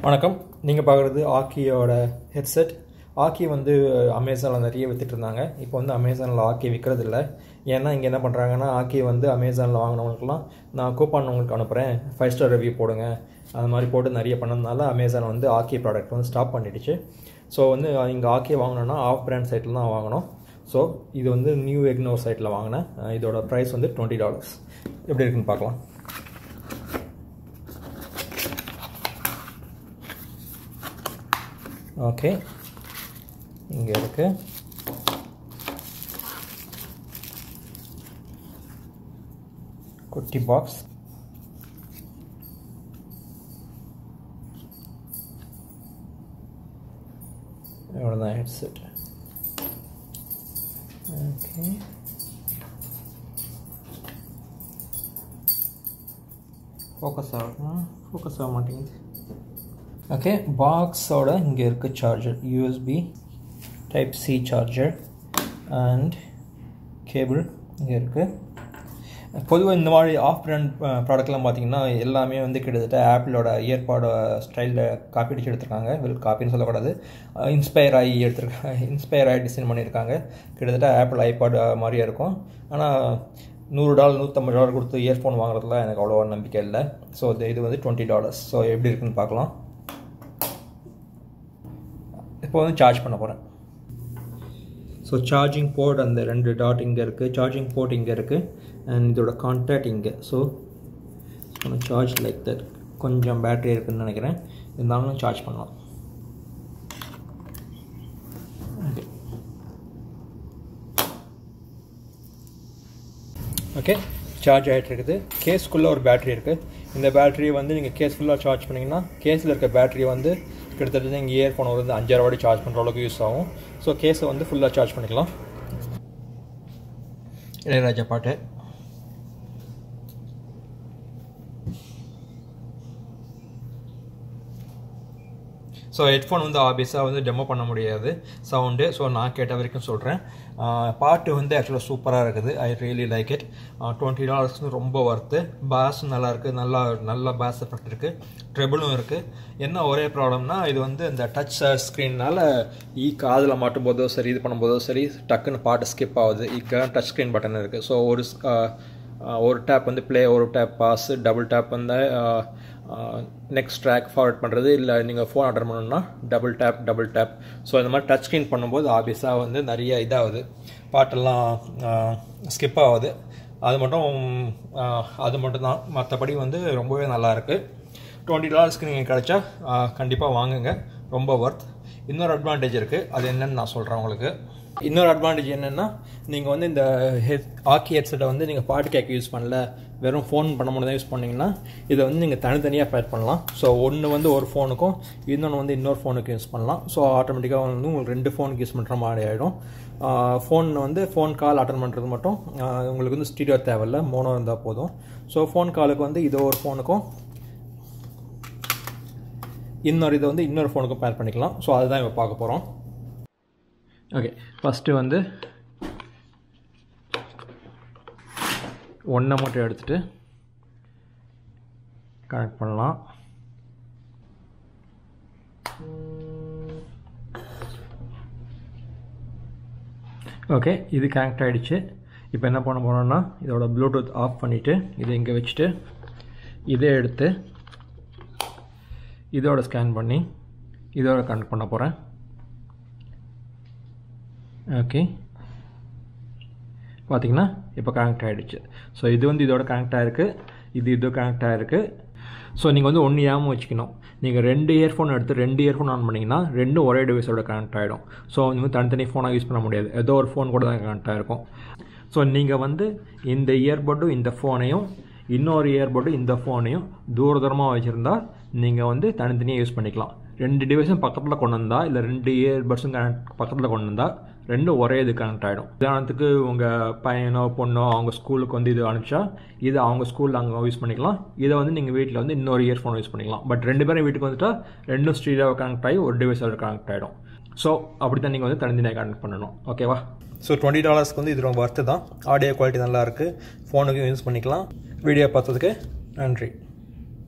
வணக்கம் நீங்கள் பார்க்குறது ஆக்கியோட ஹெட்செட் ஆக்கி வந்து அமேசானில் நிறைய வித்துட்டு இருந்தாங்க இப்போ வந்து அமேசானில் ஆக்கி விற்கிறது இல்லை ஏன்னா இங்கே என்ன பண்ணுறாங்கன்னா ஆக்கி வந்து அமேசானில் வாங்கினவங்களுக்குலாம் நான் கூப்பான் உங்களுக்கு அனுப்புகிறேன் ஃபைவ் ஸ்டார் ரிவ்யூ போடுங்க அது மாதிரி போட்டு நிறைய பண்ணதுனால அமேசான் வந்து ஆக்கி ப்ராடக்ட் வந்து ஸ்டாப் பண்ணிடுச்சு ஸோ வந்து இங்கே ஆக்கி வாங்கினோன்னா ஆஃப் பிராண்ட் சைட்டில் தான் வாங்கினோம் ஸோ இது வந்து நியூ எக்னோர் சைட்டில் வாங்கினேன் இதோட ப்ரைஸ் வந்து டுவெண்ட்டி டாலர்ஸ் எப்படி இருக்குன்னு பார்க்கலாம் ஓகே இங்கே இருக்கு குட்டி பாக்ஸ் இவ்வளோதான் ஹெட்செட் ஓகே ஃபோக்கஸ் ஆகும் ஃபோக்கஸ் ஆக மாட்டேங்குது ஓகே பாக்ஸோட இங்கே இருக்குது charger USB type C charger and cable இங்கே இருக்குது பொதுவாக இந்த மாதிரி ஆஃப் பிராண்ட் ப்ராடக்ட்லாம் பார்த்தீங்கன்னா எல்லாமே வந்து கிட்டத்தட்ட ஆப்பிளோட இயர்பாடோட ஸ்டைலில் காப்பி அடிச்சு எடுத்திருக்காங்க வெல் காப்பின்னு சொல்லக்கூடாது இன்ஸ்பயர் ஆகி எடுத்திருக்காங்க இன்ஸ்பயர் ஆகி டிசைன் பண்ணியிருக்காங்க கிட்டத்தட்ட ஆப்பிள் ஐபாட் மாதிரியே இருக்கும் ஆனால் நூறு டாலர் நூற்றம்பது டாலர் கொடுத்து இயர்ஃபோன் வாங்குறதுல எனக்கு அவ்வளோவா நம்பிக்கை இல்லை ஸோ இது வந்து டுவெண்ட்டி டாலர்ஸ் ஸோ எப்படி இருக்குன்னு பார்க்கலாம் இப்போ வந்து சார்ஜ் பண்ண போகிறேன் ஸோ சார்ஜிங் போர்ட் அந்த ரெண்டு டாட் இங்கே இருக்குது சார்ஜிங் போர்ட் இங்கே இருக்குது அண்ட் இதோட கான்டாக்ட் இங்கே ஸோ சார்ஜ் லைக் தட் கொஞ்சம் பேட்டரி இருக்குதுன்னு நினைக்கிறேன் இருந்தாலும் சார்ஜ் பண்ணலாம் ஓகே ஓகே சார்ஜ் ஆகிட்டு இருக்குது கேஸ்க்குள்ளே ஒரு பேட்ரி இருக்குது இந்த பேட்டரியை வந்து நீங்கள் கேஸ் ஃபுல்லாக சார்ஜ் பண்ணிங்கன்னா கேஸில் இருக்க பேட்டரி வந்து கிட்டத்தட்ட நீங்கள் இயர்ஃபோன் வந்து அஞ்சாயிரம் வாடி சார்ஜ் பண்ணுற அளவுக்கு யூஸ் ஆகும் ஸோ கேஸை வந்து ஃபுல்லாக சார்ஜ் பண்ணிக்கலாம் இளையராஜா பாட்டு ஸோ ஹெட்ஃபோன் வந்து ஆபியஸாக வந்து டெமோ பண்ண முடியாது சவுண்டு ஸோ நான் கேட்ட வரைக்கும் சொல்கிறேன் பாட்டு வந்து ஆக்சுவலாக சூப்பராக இருக்குது I really like it twenty dollars ரொம்ப ஒர்த்து பேஸும் நல்லா இருக்குது நல்லா நல்ல பேஸ் எஃபெக்ட் இருக்குது ட்ரெபிளும் இருக்குது என்ன ஒரே ப்ராப்ளம்னா இது வந்து இந்த டச் ஸ்க்ரீனால் ஈ காதில் மாட்டும் போதோ சரி இது பண்ணும்போதோ சரி டக்குன்னு பாட்டு ஸ்கிப் ஆகுது ஈக்காக டச் ஸ்க்ரீன் பட்டன் இருக்குது ஸோ ஒரு ஒரு டேப் வந்து ப்ளே ஒரு டேப் பாஸ் டபுள் டேப் வந்து நெக்ஸ்ட் ட்ராக் ஃபார்வர்ட் பண்ணுறது இல்லை நீங்கள் ஃபோன் ஆர்டர் பண்ணணும்னா double tap double tap so இந்த மாதிரி டச் ஸ்க்ரீன் பண்ணும்போது ஆபியஸாக வந்து நிறைய இதாகுது பாட்டெல்லாம் ஸ்கிப் ஆகுது அது மட்டும் அது மட்டும் தான் மற்றபடி வந்து ரொம்பவே நல்லாயிருக்கு டுவெண்ட்டி டாலர்ஸ்க்கு நீங்கள் கிடச்சா கண்டிப்பாக வாங்குங்க ரொம்ப ஒர்த் இன்னொரு அட்வான்டேஜ் இருக்குது அது என்னன்னு நான் சொல்கிறேன் உங்களுக்கு இன்னொரு அட்வான்டேஜ் என்னென்னா நீங்கள் வந்து இந்த ஹெட் ஆக்கி ஹெட்செட்டை வந்து நீங்கள் பாட்டு கேட்க யூஸ் பண்ணல வெறும் ஃபோன் பண்ண மட்டும் தான் யூஸ் பண்ணிங்கன்னா இதை வந்து நீங்கள் தனித்தனியாக பேர் பண்ணலாம் ஸோ ஒன்று வந்து ஒரு ஃபோனுக்கும் இன்னொன்று வந்து இன்னொரு ஃபோனுக்கு யூஸ் பண்ணலாம் ஸோ ஆட்டோமேட்டிக்காக வந்து உங்களுக்கு ரெண்டு ஃபோனுக்கு யூஸ் பண்ணுற மாதிரி ஆகிடும் ஃபோன் வந்து ஃபோன் கால் அட்டன் பண்ணுறது மட்டும் உங்களுக்கு வந்து ஸ்டீடியோ தேவையில்ல மோனோ இருந்தால் போதும் ஸோ ஃபோன் காலுக்கு வந்து இதோ ஒரு ஃபோனுக்கும் இன்னொரு இதை வந்து இன்னொரு ஃபோனுக்கும் பேர் பண்ணிக்கலாம் ஸோ அதுதான் இப்போ பார்க்க போகிறோம் ஓகே ஃபஸ்ட்டு வந்து ஒன்றை மட்டும் எடுத்துகிட்டு கனெக்ட் பண்ணலாம் ஓகே இது கனெக்ட் ஆகிடுச்சு இப்போ என்ன பண்ண போகிறோம்னா இதோட ப்ளூடூத் ஆஃப் பண்ணிவிட்டு இதை இங்கே வச்சுட்டு இதை எடுத்து இதோட ஸ்கேன் பண்ணி இதோட கனெக்ட் பண்ண போகிறேன் ஓகே பார்த்தீங்கன்னா இப்போ கனெக்ட் ஆகிடுச்சு ஸோ இது வந்து இதோட கனெக்ட் ஆகிருக்கு இது இது கனெக்ட் ஆகிருக்கு ஸோ நீங்கள் வந்து ஒன்று ஏமாவும் வச்சுக்கணும் நீங்கள் ரெண்டு இயர்ஃபோன் எடுத்து ரெண்டு இயர்ஃபோன் ஆன் பண்ணிங்கன்னா ரெண்டும் ஒரே டிவைஸோட கனெக்ட் ஆகிடும் ஸோ நீங்கள் தனித்தனி ஃபோனாக யூஸ் பண்ண முடியாது ஏதோ ஒரு ஃபோன் கூட தான் கனெக்ட் ஆகிருக்கும் ஸோ நீங்கள் வந்து இந்த இயர்பட்டும் இந்த ஃபோனையும் இன்னொரு இயர்பட்டும் இந்த ஃபோனையும் தூர தூரமாக வச்சுருந்தா நீங்கள் வந்து தனித்தனியாக யூஸ் பண்ணிக்கலாம் ரெண்டு டிவைஸும் பக்கத்தில் கொண்டு வந்தால் இல்லை ரெண்டு இயர்பட்ஸும் கனெக்ட் பக்கத்தில் கொண்டு வந்தால் ரெண்டும் ஒரே இது கனெக்ட் ஆகிடும் உதாரணத்துக்கு உங்கள் பையனோ பொண்ணோ அவங்க ஸ்கூலுக்கு வந்து இது அனுப்பிச்சா இது அவங்க ஸ்கூலில் அங்கே யூஸ் பண்ணிக்கலாம் இதை வந்து நீங்கள் வீட்டில் வந்து இன்னொரு இயர்ஃபோன் யூஸ் பண்ணிக்கலாம் பட் ரெண்டு பேரும் வீட்டுக்கு வந்துட்டா ரெண்டும் ஸ்டீடியோ கனெக்ட் ஆகி ஒரு டிவைஸோட கனெக்ட் ஆகிடும் ஸோ அப்படி தான் நீங்கள் வந்து தனித்தனியாக கனெக்ட் பண்ணணும் ஓகேவா ஸோ டுவெண்ட்டி டாலர்ஸ்க்கு வந்து இது ரொம்ப ஒர்த்து தான் ஆடியோ குவாலிட்டி நல்லா இருக்குது ஃபோனுக்கும் யூஸ் பண்ணிக்கலாம் வீடியோ பார்த்ததுக்கு நன்றி